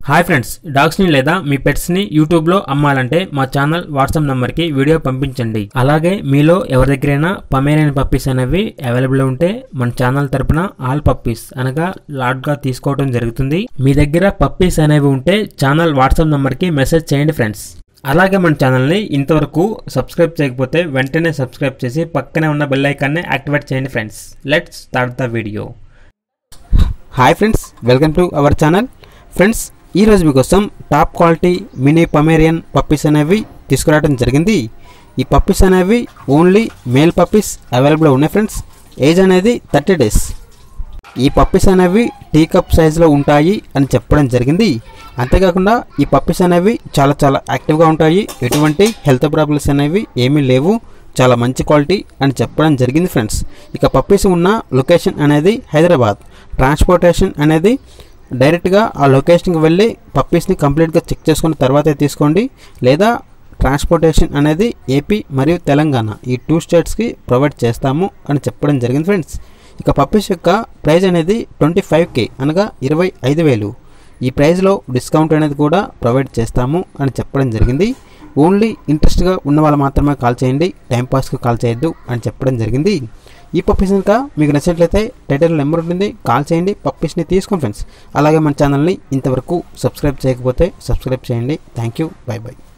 hi friends డాగ్స్ని లేదా మీ పెట్స్ని యూట్యూబ్లో అమ్మాలంటే మా ఛానల్ వాట్సాప్ నెంబర్కి వీడియో పంపించండి అలాగే మీలో ఎవరి దగ్గరైనా పమేరియన్ పప్పీస్ అనేవి అవైలబుల్ ఉంటే మన ఛానల్ తరపున ఆల్ పప్పీస్ అనగా లాట్గా తీసుకోవడం జరుగుతుంది మీ దగ్గర పప్పీస్ అనేవి ఉంటే ఛానల్ వాట్సాప్ నెంబర్కి మెసేజ్ చేయండి ఫ్రెండ్స్ అలాగే మన ఛానల్ని ఇంతవరకు సబ్స్క్రైబ్ చేయకపోతే వెంటనే సబ్స్క్రైబ్ చేసి పక్కనే ఉన్న బెల్ ఐకాన్ని యాక్టివేట్ చేయండి friends let's start the video hi friends welcome to our channel friends ఈ రోజు మీకోసం top quality mini Pomeranian puppies అనేవి తీసుకురావడం జరిగింది ఈ పప్పీస్ అనేవి ఓన్లీ మేల్ పప్పీస్ అవైలబుల్ ఉన్నాయి ఫ్రెండ్స్ ఏజ్ అనేది థర్టీ డేస్ ఈ పప్పీస్ అనేవి టీ కప్ సైజులో ఉంటాయి అని చెప్పడం జరిగింది అంతేకాకుండా ఈ పప్పీస్ అనేవి చాలా చాలా యాక్టివ్గా ఉంటాయి ఎటువంటి హెల్త్ ప్రాబ్లమ్స్ అనేవి ఏమీ లేవు చాలా మంచి క్వాలిటీ అని చెప్పడం జరిగింది ఫ్రెండ్స్ ఇక పప్పీస్ ఉన్న లొకేషన్ అనేది హైదరాబాద్ ట్రాన్స్పోర్టేషన్ అనేది డైరెక్ట్గా ఆ లొకేషన్కి వెళ్ళి పప్పీస్ని కంప్లీట్గా చెక్ చేసుకున్న తర్వాతే తీసుకోండి లేదా ట్రాన్స్పోర్టేషన్ అనేది ఏపీ మరియు తెలంగాణ ఈ టూ స్టేట్స్కి ప్రొవైడ్ చేస్తాము అని చెప్పడం జరిగింది ఫ్రెండ్స్ ఇక పప్పీస్ యొక్క ప్రైస్ అనేది ట్వంటీ ఫైవ్ కే అనగా ఇరవై ఐదు వేలు ఈ ప్రైస్లో డిస్కౌంట్ అనేది కూడా ప్రొవైడ్ చేస్తాము అని చెప్పడం జరిగింది ఓన్లీ ఇంట్రెస్ట్గా ఉన్న వాళ్ళు మాత్రమే కాల్ చేయండి టైంపాస్కి కాల్ చేయొద్దు అని చెప్పడం జరిగింది ఈ పప్పీస్ కనుక మీకు నచ్చినట్లయితే టైటిల్ నెంబర్ ఉంటుంది కాల్ చేయండి పప్పీస్ని తీసుకోండి ఫ్రెండ్స్ అలాగే మన ఛానల్ని ఇంతవరకు సబ్స్క్రైబ్ చేయకపోతే సబ్స్క్రైబ్ చేయండి థ్యాంక్ యూ బై బై